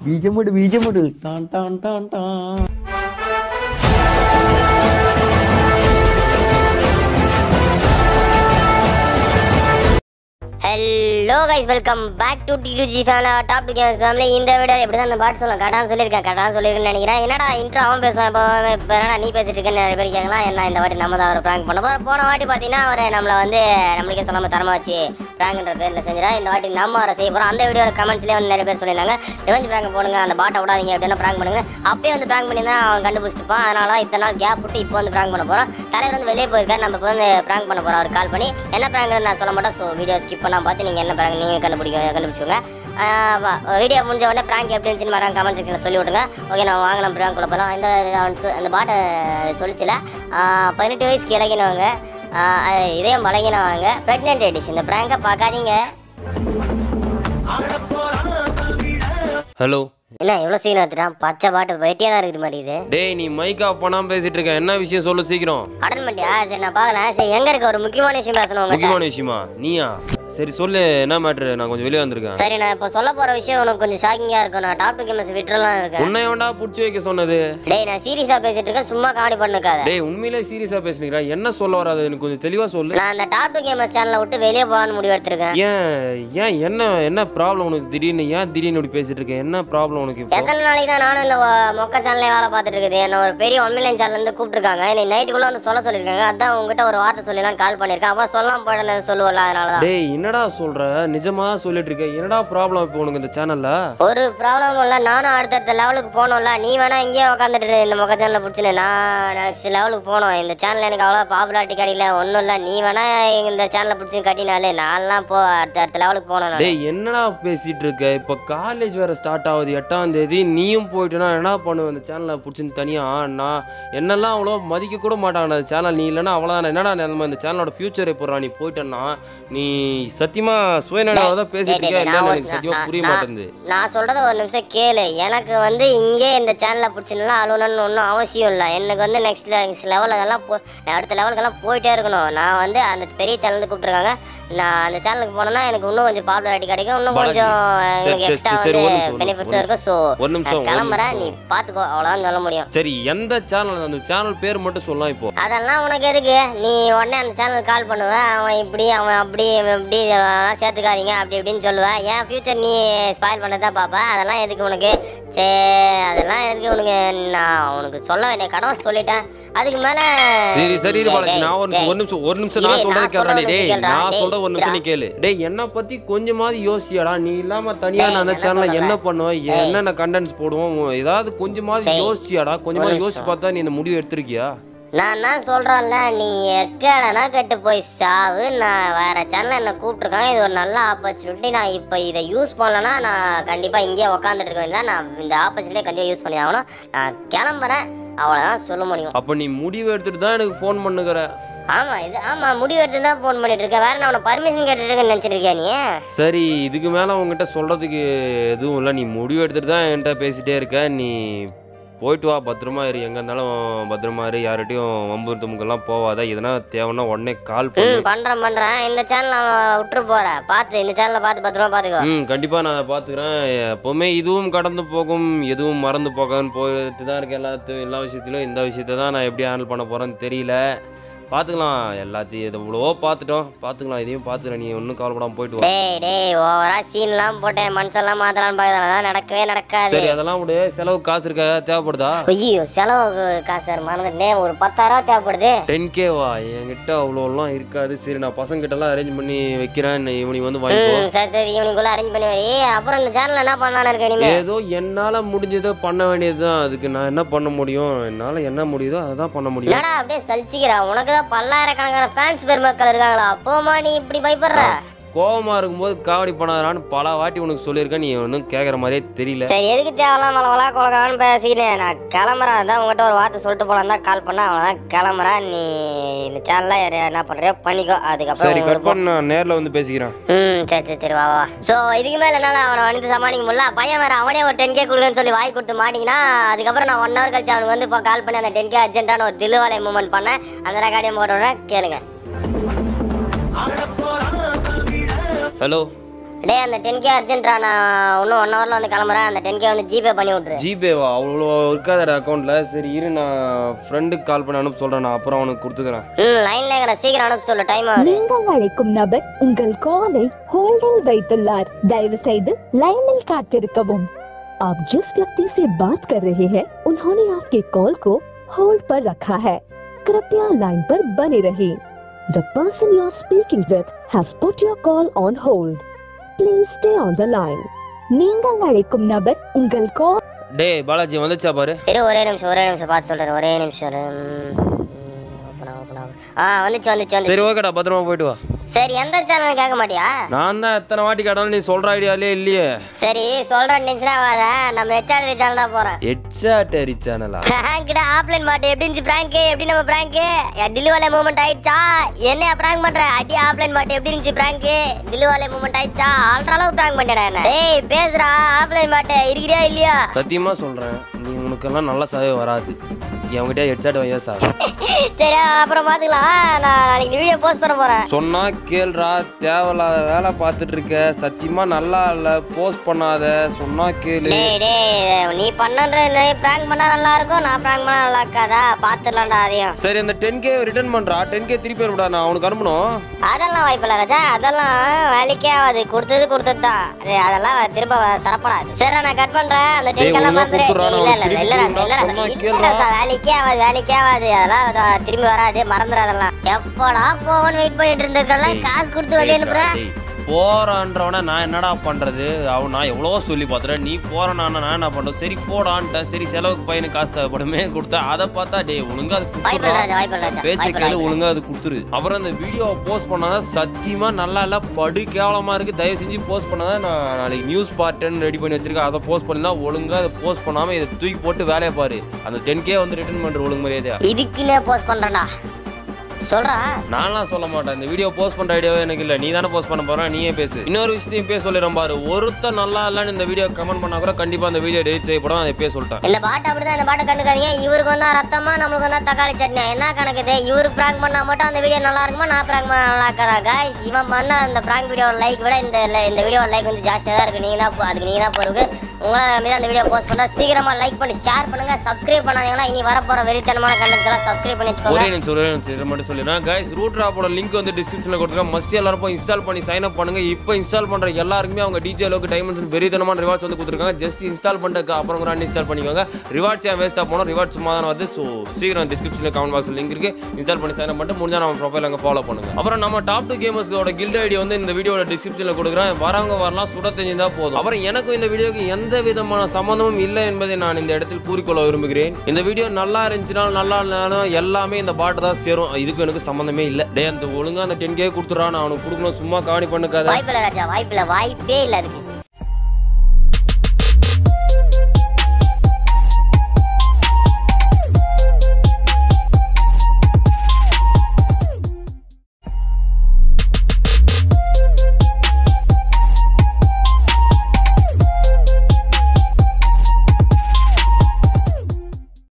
ബീജമുട് ബീജമുട് ടാൻ ടാൻ ടാൻ ടാൻ hello guys welcome back to TDG ஃபேனா டாப் கேம்ஸ் ஃபேமிலி இந்த வீடியோ எப்படி தான் பாட்டு சொல்லலாம் கரெக்டாக சொல்லியிருக்கேன் கரெக்டாக சொல்லியிருக்கேன்னு நினைக்கிறேன் என்னடா இன்ட்ரோ அவன் பேசுவான் இப்போ இப்போ என்னடா நீ பேசிட்டு இருக்கேன்னு நிறைய பேர் கேட்கலாம் என்ன இந்த வாட்டி நம்ம தான் ஒரு ப்ராங்க் பண்ண போகிறோம் போன வாட்டி பார்த்தீங்கன்னா அவர் நம்மளை வந்து நம்மளுக்கே சொல்லாம தரமா வச்சு ப்ராங்க்ன்ற பேரில் செஞ்சிடா இந்த வாட்டி நம்ம அவரை செய்ய போகிறோம் அந்த வீடியோட கமெண்ட்ஸ்லேயே வந்து நிறைய பேர் சொல்லியிருந்தாங்க ரிவெஞ்ச் ப்ராங்க் போடுங்க அந்த பாட்டை விடாதீங்க அப்படின்னா ப்ராங்க் பண்ணுங்க அப்பயே வந்து ப்ராங்க் பண்ணி தான் அவன் கண்டுபிடிச்சிருப்பான் அதனால தான் இத்தனை நாள் கேப் விட்டு இப்போ வந்து ப்ராங்க் பண்ண போகிறோம் தலைவர் வந்து வெளியே போயிருக்காரு நம்ம இப்போ வந்து ப்ராங்க் பண்ண போகிறோம் அவர் கால் பண்ணி என்ன ப்ராங்க் நான் சொல்ல மாட்டேன் ஸோ வீடியோ ஸ்கிப் பண்ணால் பார்த்து நீங்கள் என்ன ப்ராங்க் நீங்கள் கண்டுபிடிக்க கண்டுபிடிச்சுக்கோங்க வீடியோ முடிஞ்ச உடனே ப்ராங்க் எப்படி இருந்துச்சுன்னு மரம் கமெண்ட் செக்ஷனில் சொல்லி விட்டுங்க ஓகே நான் வாங்க நம்ம ப்ராங்க் போகலாம் இந்த அவன் சொ- அந்த பாட்டை சொல்லிச்சுல பதினெட்டு வயசுக்கு இலகினவங்க ஆஹ் அது இதயம் பழகினவங்க ப்ரெக்னென்ட் லேடிஸ் இந்த ப்ராங்கை பார்க்காதீங்க ஹலோ என்ன இவ்வளோ சீக்கிரம் எடுத்துட்டான் பச்சை பாட்டு வெட்டியாக தான் இருக்குது மாதிரி இது டேய் நீ மைக் ஆஃப் பண்ணாம பேசிட்டு இருக்க என்ன விஷயம் சொல்லு சீக்கிரம் அட்டன் பண்ணிட்டியா சரி நான் பார்க்கல சரி எங்கே இருக்க ஒரு முக்கியமான விஷயம் பேசணும் உங்கள்கிட்ட முக்கியமான விஷயமா நீயா சரி சொல்லு என்ன மேட்ரு நான் கொஞ்சம் வெளியே வந்திருக்கேன் சரி நான் இப்போ சொல்ல போகிற விஷயம் உனக்கு கொஞ்சம் ஷாக்கிங்காக இருக்கும் நான் டாபிக் எம்எஸ் விட்டுறலாம் இருக்கேன் உன்னை ஏன்டா புடிச்சு வைக்க சொன்னது டேய் நான் சீரியஸாக பேசிட்டு இருக்கேன் சும்மா காமெடி பண்ணுக்காத டேய் உண்மையிலே சீரியஸா பேசுனீங்களா என்ன சொல்ல வராது எனக்கு கொஞ்சம் தெளிவா சொல்லு நான் அந்த டாபிக் எம்எஸ் சேனலை விட்டு வெளியே போகலான்னு முடிவு எடுத்திருக்கேன் ஏன் ஏன் என்ன என்ன ப்ராப்ளம் உனக்கு திடீர்னு ஏன் திடீர்னு இப்படி பேசிட்டு இருக்க என்ன ப்ராப்ளம் உனக்கு இப்போ எத்தனை நாளைக்கு தான் நானும் இந்த வ- மொக்க சேனல்ல வேலை பார்த்துட்டு இருக்குது என்ன ஒரு பெரிய ஒன் மில்லியன் சேனல் இருந்து கூப்பிட்டுருக்காங்க இன்னைக்கு நைட்டுக்குள்ள வந்து சொல்ல சொல்லியிருக்காங்க அதான் உங்ககிட்ட ஒரு வார்த்தை சொல்லலாம் கால் பண்ணியிருக்கேன் அப்போ சொல்லாம போயிட்டு சொல்லுவல அதனால தான் டேய் என்னடா சொல்ற நிஜமா சொல்லிட்டு இருக்க என்னடா ப்ராப்ளம் இப்போ உனக்கு இந்த சேனல்ல ஒரு ப்ராப்ளம் இல்லை நானும் அடுத்தடுத்த லெவலுக்கு போகணும்ல நீ வேணா இங்கேயே உட்காந்துட்டு இந்த மொக்க சேனலில் பிடிச்சின்னு நான் நெக்ஸ்ட் லெவலுக்கு போகணும் இந்த சேனல் எனக்கு அவ்வளோ பாப்புலாரிட்டி கிடைக்கல ஒன்றும் இல்லை நீ வேணா இந்த சேனலை பிடிச்சி கட்டினாலே நான்லாம் போ அடுத்த அடுத்த லெவலுக்கு போகணும் நான் டேய் என்னடா பேசிட்டு இருக்க இப்போ காலேஜ் வேற ஸ்டார்ட் ஆகுது எட்டாம் தேதி நீயும் போயிட்டுனா என்ன பண்ணுவ இந்த சேனலை பிடிச்சின்னு தனியா நான் என்னெல்லாம் அவ்வளோ மதிக்க கூட மாட்டாங்க அந்த சேனல் நீ இல்லைன்னா அவ்வளோதான் என்னடா நிலைமை இந்த சேனலோட ஃபியூச்சர் எப்போ நீ போயிட்டேன்னா நீ சத்தியமா சுயநலமாக தான் பேசிட்டு டேய், இருக்க டேய், நான் என்னன்னு ஒரு- எனக்கு சத்தியமா நான்- புரிய நான்- மாட்டேங்குது நான் சொல்றத ஒரு நிமிஷம் கேளு எனக்கு வந்து இங்கே இந்த சேனலை பிடிச்சினா அழுவணும்னு ஒன்றும் அவசியம் இல்லை எனக்கு வந்து நெக்ஸ்ட் நெக்ஸ்ட் லெவலுக்கெல்லாம் போ நான் அடுத்த லெவலுக்கெல்லாம் போயிட்டே இருக்கணும் நான் வந்து அந்த பெரிய சேனலுக்கு கூப்பிட்டுருக்காங்க நான் அந்த சேனலுக்கு போனேன்னா எனக்கு இன்னும் கொஞ்சம் பாப்புலாரிட்டி கிடைக்கும் இன்னும் பாலாஜி. கொஞ்சம் எனக்கு சரி, எக்ஸ்ட்ரா சரி, சரி, வந்து ஒரு நிமிஷம், ஒரு பெனிஃபிட்ஸும் நிமிஷம். இருக்கும் ஸோ ஒரு நிமிஷம் ஒரு கிளம்புறேன் நீ நிமிஷம். பார்த்துக்கோ அவ்வளோதான் சொல்ல முடியும் சரி எந்த சேனல் அந்த சேனல் பேர் மட்டும் சொல்லலாம் இப்போ அதெல்லாம் உனக்கு எதுக்கு நீ உடனே அந்த சேனலுக்கு கால் பண்ணுவேன் அவன் இப்படி அவன் அப்படி இவன் இப்படி இதெல்லாம் சேர்த்துக்காதீங்க அப்படி இப்படின்னு சொல்லுவேன் என் ஃபியூச்சர் நீ ஸ்பாயில் பண்ணதான் பார்ப்ப அதெல்லாம் எதுக்கு உனக்கு சே அதெல்லாம் எதுக்கு உனக்கு நான் உனக்கு சொல்ல வேண்டிய கடமை சொல்லிட்டேன் அதுக்கு மேல சரி சரி இரு டேய், பாலாஜி டேய், நான் ஒரு டேய். ஒரு நிமிஷம் ஒரு நிமிஷம் இரு, நான் நான் சொல்றது சொல்றத கேட்கறேன் ஒரு டேய் நிமிஷம் கேளுடா, நான் டேய், சொல்ற ஒரு நிமிஷம் நீ கேளு டேய் என்ன பத்தி கொஞ்சமாவது யோசியாடா நீ இல்லாம தனியா டேய், நான் அந்த என்ன சேனல்ல சொல்ற? என்ன பண்ணுவேன் டேய். என்னென்ன கண்டென்ட்ஸ் போடுவோம் உன் ஏதாவது கொஞ்சமாவது டேய், யோசிச்சியாடா கொஞ்சமாவது ஒரு யோசிச்சு நிமிஷம். பார்த்தா நீ இந்த முடிவு எடுத்திருக்கியா நான் தான் சொல்றேன்ல நீ எக்கடனா கெட்டு போய் சாவு நான் வேற சேனல்ல என்ன கூப்பிட்டுருக்காங்க இது ஒரு நல்ல ஆப்பர்ச்சுனிட்டி நான் இப்போ இதை யூஸ் பண்ணலன்னா நான் கண்டிப்பா இங்கேயே உட்காந்துட்டு இருக்க வேண்டியதான் நான் இந்த ஆப்பர்ச்சுனிட்டியை கண்டிப்பாக யூஸ் பண்ணி ஆகணும் நான் கிளம்புறேன் அவ்வளோதான் சொல்ல முடியும் அப்ப நீ முடிவு எடுத்துட்டு தான் எனக்கு ஃபோன் பண்ணுகிற ஆமா இது ஆமா முடிவு எடுத்து தான் ஃபோன் பண்ணிட்டு இருக்கேன் வேற நான் உன பர்மிஷன் கேட்டுட்டு இருக்கேன்னு நினைச்சிட்டு இருக்கியா நீ சரி இதுக்கு மேல உங்ககிட்ட சொல்றதுக்கு எதுவும் இல்லை நீ முடிவு எடுத்துட்டு தான் என்கிட்ட பேசிட்டே இருக்க நீ போயிட்டு வா பத்திரமா இரு எங்க இருந்தாலும் பத்திரமா இரு யார்கிட்டயும் வம்பு துமுக்கெல்லாம் போவாத எதனா தேவைன்னா உடனே கால் பண்ணு ம் பண்றேன் பண்றேன் இந்த சேனல் அவன் விட்டுரு போற பார்த்து இந்த சேனலை பார்த்து பத்திரமா பார்த்துக்கோ ம் கண்டிப்பாக நான் அதை பார்த்துக்கிறேன் எப்போவுமே இதுவும் கடந்து போகும் எதுவும் மறந்து போகாதுன்னு போயிட்டு தான் இருக்கேன் எல்லாத்து எல்லா விஷயத்திலும் இந்த விஷயத்தை தான் நான் எப்படி ஹேண்டில் பண்ண போகிறேன்னு தெரியல பார்த்துக்கலாம் எல்லாத்தையும் இது எவ்வளவோ பார்த்துட்டோம் பார்த்துக்கலாம் இதையும் பார்த்துக்கிறேன் நீ ஒன்றும் கவலைப்படாமல் போயிட்டு வா டேய் டேய் ஓவரா சீன்லாம் போட்டேன் மனசெல்லாம் மாத்தலாம்னு பார்க்கறேன் அதெல்லாம் நடக்கவே நடக்காது சரி அதெல்லாம் விடு செலவு காசு இருக்கா தேவைப்படுதா ஐயோ செலவுக்கு காசு சார் மறந்துட்டேன் ஒரு பத்தாயிரம் தேவைப்படுது டென் கேவா என்கிட்ட அவ்வளோலாம் இருக்காது சரி நான் பசங்கிட்டலாம் அரேஞ்ச் பண்ணி வைக்கிறேன் இவனுக்கு வந்து வாங்கிக்கோ ம் சரி சரி ஈவினிங்குள்ள அரேஞ்ச் பண்ணி வை அப்புறம் இந்த சேனல் என்ன பண்ணலான்னு இருக்க இனிமே ஏதோ என்னால் முடிஞ்சதை பண்ண வேண்டியது தான் அதுக்கு நான் என்ன பண்ண முடியும் என்னால் என்ன முடியுதோ அதை தான் பண்ண முடியும் என்னடா அப்படியே சலிச்சுக்கிற உனக்கு தான் பல்லாயிரக்கணக்கான ஃபேன்ஸ் பெருமக்கள் இருக்காங்களா அப்போமா நீ இப்படி பயப்படுற கோவமா இருக்கும்போது காமெடி பண்ணாதான்னு பல வாட்டி உனக்கு சொல்லியிருக்கேன் நீ ஒன்றும் கேட்குற மாதிரியே தெரியல சரி எதுக்கு தேவலாம் மலவலா கொலகான்னு பேசிக்கினேன் நான் கிளம்புறேன் அதான் உங்ககிட்ட ஒரு வார்த்தை சொல்லிட்டு போலாம் தான் கால் பண்ணேன் அவ்வளோதான் கிளம்புறேன் நீ இந்த சேனலில் என்ன பண்ணுறியோ பண்ணிக்கோ அதுக்கப்புறம் சரி உங்களுக்கு கட் பண்ண நான் நேரில் வந்து பேசிக்கிறேன் ம் சரி சரி சரி வா வா ஸோ இதுக்கு மேலே என்னால் அவனை வந்து சமாளிக்க முடியல பையன் வேறு அவனே ஒரு டென் கே கொடுக்குன்னு சொல்லி வாங்கி கொடுத்து மாட்டிங்கன்னா அதுக்கப்புறம் நான் ஒன் ஹவர் கழிச்சு அவனுக்கு வந்து இப்போ கால் பண்ணி அந்த டென் கே அர்ஜென்ட்டான ஒரு தில்லுவாலை மூமெண்ட் பண்ணேன் அந்த ரெக்கார்டையும் போட்டு விடுறேன் கேளுங்க ஹலோ டேய் அந்த டென் கே அர்ஜென்ட்ரா நான் இன்னும் ஒன் ஹவர்ல வந்து கிளம்புறேன் அந்த டென் கே வந்து ஜிபே பண்ணி விட்ரு ஜிபேவா அவ்வளோ இருக்காதடா அக்கௌண்ட்டில் சரி இரு நான் ஃப்ரெண்டுக்கு கால் பண்ணி அனுப்ப சொல்கிறேன் நான் அப்புறம் அவனுக்கு கொடுத்துக்கிறேன் ம் லைன்ல இருக்கிற சீக்கிரம் அனுப்ப சொல்லு டைம் ஆகுது நீங்கள் அழைக்கும் நபர் உங்கள் காலை ஹோல்டில் வைத்துள்ளார் தயவு செய்து லைனில் காத்திருக்கவும் आप जिस व्यक्ति से बात कर रहे हैं उन्होंने आपके कॉल को होल्ड पर रखा है कृपया लाइन पर बने रहिए the person you are speaking with has put your call on hold please stay on the line நீங்கள் அழைக்கும் நபர் உங்கள் கால் டேய் பாலாஜி வந்துச்சா பாரு இரு ஒரே நிமிஷம் ஒரே நிமிஷம் பார்த்து சொல்றேன் ஒரே நிமிஷம் இரு. ம், ம், open ஆ, open ஆ. ஆ வந்துச்சு வந்துச்சு சரி வந்துச்சு ஓகேடா பத்திரமா போயிட்டு வா சரி எந்த சேனல் கேட்க மாட்டியா நான் தான் எத்தனை வாட்டி கேட்டாலும் நீ சொல்கிற ஐடியாலே இல்லையே சரி சொல்றேன் டென்ஷன் ஆகாத நம்ம ஹெச்ஆர் சேனல் தான் போறேன் எச்சாட்டரி சேனலா பிராங்க்டா ஆப்லைன் மாட்டு எப்படி இருந்துச்சு பிராங்க் எப்படி நம்ம பிராங்க் டிலுவாலே மூமெண்ட் ஆயிடுச்சா என்னைய பிராங்க் பண்ற அடி ஆப்லைன் மாட்டு எப்படி இருந்துச்சு பிராங்க் டிலுவாலே மூமெண்ட் ஆயிடுச்சா ஆல்ற அளவு பிராங்க் பண்ணிட்டேன் என்ன டேய் பேசுறா ஆப்லைன் மாட்டு இருக்கிறியா இல்லையா சத்தியமாக சொல்கிறேன் நீ உனக்கெல்லாம் நல்ல சாவே வராது என்கிட்ட ஹெட்செட் வையா சார் சரி அப்புறம் பாத்துக்கலாம் நான் நாளைக்கு வீடியோ போஸ்ட் பண்ண போறேன் சொன்னா கேள்றா தேவையில்லாத வேலை பார்த்துட்டு இருக்க சத்தியமா நல்லா இல்ல போஸ்ட் பண்ணாத சொன்னா கேளு டேய் டேய் நீ பண்ணன்ற பிராங்க் பண்ணா நல்லா இருக்கும் நான் பிராங்க் பண்ணா நல்லா இருக்காதா பாத்துடலாம்டா அதையும் சரி அந்த டென் கே ரிட்டர்ன் பண்றா டென் கே திருப்பி விடா நான் அவனுக்கு அனுப்பணும் அதெல்லாம் வாய்ப்பில்ல ராஜா அதெல்லாம் வேலைக்கே ஆகாது கொடுத்தது கொடுத்தது தான் அது அதெல்லாம் திரும்ப தரப்படாது சரி நான் கட் பண்றேன் அந்த டேய், டென்கெல்லாம் ஒழுங்கா வந்துரு கொடுத்துடுறா, இல்ல நான் இல்ல இல்ல திருப்பி இல்ல சொன்னா இல்ல கேளுடா. வேலைக்கே ஆகாது வேலைக்கே ஆகாது அதெல்லாம் அத- திரும்பி வராது மறந்துடு அதெல்லாம் எப்படா போவன் வெயிட் பண்ணிட்டு இருந்திருக்கலாம் காசு கொடுத்து வெளியே அனுப்புறேன் டேய், போறான்றவன நான் என்னடா பண்றது அவன் நான் எவ்வளவோ சொல்லி பார்த்துறேன் நீ போறானா நான் என்ன பண்றது சரி போடான்ட்டேன் சரி செலவுக்கு பையனுக்கு காசு தேவைப்படுமே கொடுத்தா அதை பார்த்தா டேய் ஒழுங்கா அது வாய்ப்பில்ல கொடுத்துடுறா. ராஜா வாய்ப்பில்ல ராஜா பேச்சை வாய்ப்பில்ல கேளு ஒழுங்கா அது கொடுத்துரு அப்புறம் அந்த வீடியோவை போஸ்ட் பண்ணாதான் சத்தியமா நல்லா இல்ல படு கேவலமா இருக்கு தயவு செஞ்சு போஸ்ட் பண்ணாதான் நான் நாளைக்கு நியூஸ் பார்ட்டன் ரெடி பண்ணி வச்சிருக்கேன் அதை போஸ்ட் பண்ணினா ஒழுங்கா அதை போஸ்ட் பண்ணாம இதை தூக்கி போட்டு வேலையை பாரு அந்த டென் கே வந்து ரிட்டர்ன் பண்ற ஒழுங்கு மரியாதையா இதுக்குன்னே போஸ்ட் பண்றேன்டா சொல்றா நான்லாம் சொல்ல மாட்டேன் இந்த வீடியோ போஸ்ட் பண்ற ஐடியாவே எனக்கு இல்ல நீ தானே போஸ்ட் பண்ண போற நீயே பேசு இன்னொரு விஷயத்தையும் பேச சொல்லிடுறேன் பாரு ஒருத்தர் நல்லா இல்லைன்னு இந்த வீடியோ கமெண்ட் பண்ணா கூட கண்டிப்பா அந்த வீடியோ டெலிட் செய்யப்படும் அதை பேச சொல்லிட்டேன் இந்த பாட்டு அப்படிதான் இந்த பாட்டை கண்டுக்காதீங்க இவருக்கு வந்தா ரத்தமா நம்மளுக்கு வந்தா தக்காளி சட்னி என்ன கணக்குது இவருக்கு பிராங்க் பண்ணா மட்டும் அந்த வீடியோ நல்லா இருக்குமா நான் பிராங்க் பண்ணா நல்லா இருக்காதா guys இவன் பண்ண அந்த பிராங்க் வீடியோ லைக் விட இந்த இந்த வீடியோ லைக் வந்து ஜாஸ்தியா தான் இருக்கு நீங்க தான் போ- அதுக்கு நீங்க தான் பொறுக்கு உங்களால மீது அந்த வீடியோ போஸ்ட் பண்ணா சீக்கிரமா லைக் பண்ணி ஷேர் பண்ணுங்க சப்ஸ்கிரைப் பண்ணாதீங்கன்னா இனி வரப்போற வெறித்தனமான கண்டென்ட் எல்லாம் சப்ஸ்கிரைப் பண்ணி வச்சுக்கோங்க ஒரே நிமிஷம் ஒரே நிமிஷம் இதை மட்டும் சொல்லிடுறேன் கைஸ் ரூட் ஆப்போட லிங்க் வந்து டிஸ்கிரிப்ஷனில் கொடுத்துருக்கேன் மஸ்ட் எல்லாரும் போய் இன்ஸ்டால் பண்ணி சைன் அப் பண்ணுங்க இப்போ இன்ஸ்டால் பண்ற எல்லாருக்குமே அவங்க டிஜே அளவுக்கு டைமண்ட்ஸ் பெரியதனமான ரிவார்ட்ஸ் வந்து கொடுத்துருக்காங்க ஜஸ்ட் இன்ஸ்டால் பண்ணிட்டு அப்புறம் கூட இன்ஸ்டால் பண்ணிக்கோங்க ரிவார்ட்ஸ் ஏன் வேஸ்ட்டாக போனோம் ரிவார்ட்ஸ் சும்மா தான் வருது ஸோ சீக்கிரம் டிஸ்கிரிப்ஷனில் கமெண்ட் பாக்ஸ் லிங்க் இருக்கு இன்ஸ்டால் பண்ணி சைன் அப் பண்ணிட்டு முடிஞ்சா நம்ம ப்ரொஃபைல் அங்கே ஃபாலோ பண்ணுங்க அப்புறம் நம்ம டாப் டூ கேமர்ஸோட கில்ட் ஐடி வந்து இந்த வீடியோட டிஸ்கிரிப்ஷனில் கொடுக்குறேன் வரவங்க வரலாம் சுட தெரிஞ்சா போதும் அப்புறம் எனக்கும் இந்த வீடியோக்கு எந்த விதமான சம்மந்தமும் இல்லை என்பதை நான் இந்த இடத்தில் கூறிக்கொள்ள விரும்புகிறேன் இந்த வீடியோ நல்லா இருந்துச்சுனாலும் நல்லா இல்லைனாலும் எல்லாமே இந்த பாட்டு தான் சேரும் இதுக்கு எனக்கு சம்மந்தமே இல்லை டே அந்த ஒழுங்கா அந்த டென் கே கொடுத்துட்றான் நான் அவனுக்கு கொடுக்கணும் சும்மா காணி பண்ணுக்காத வாய்ப்பில்ல ராஜா வாய்ப்பில்ல வாய்ப்பே இல்ல அதுக்கு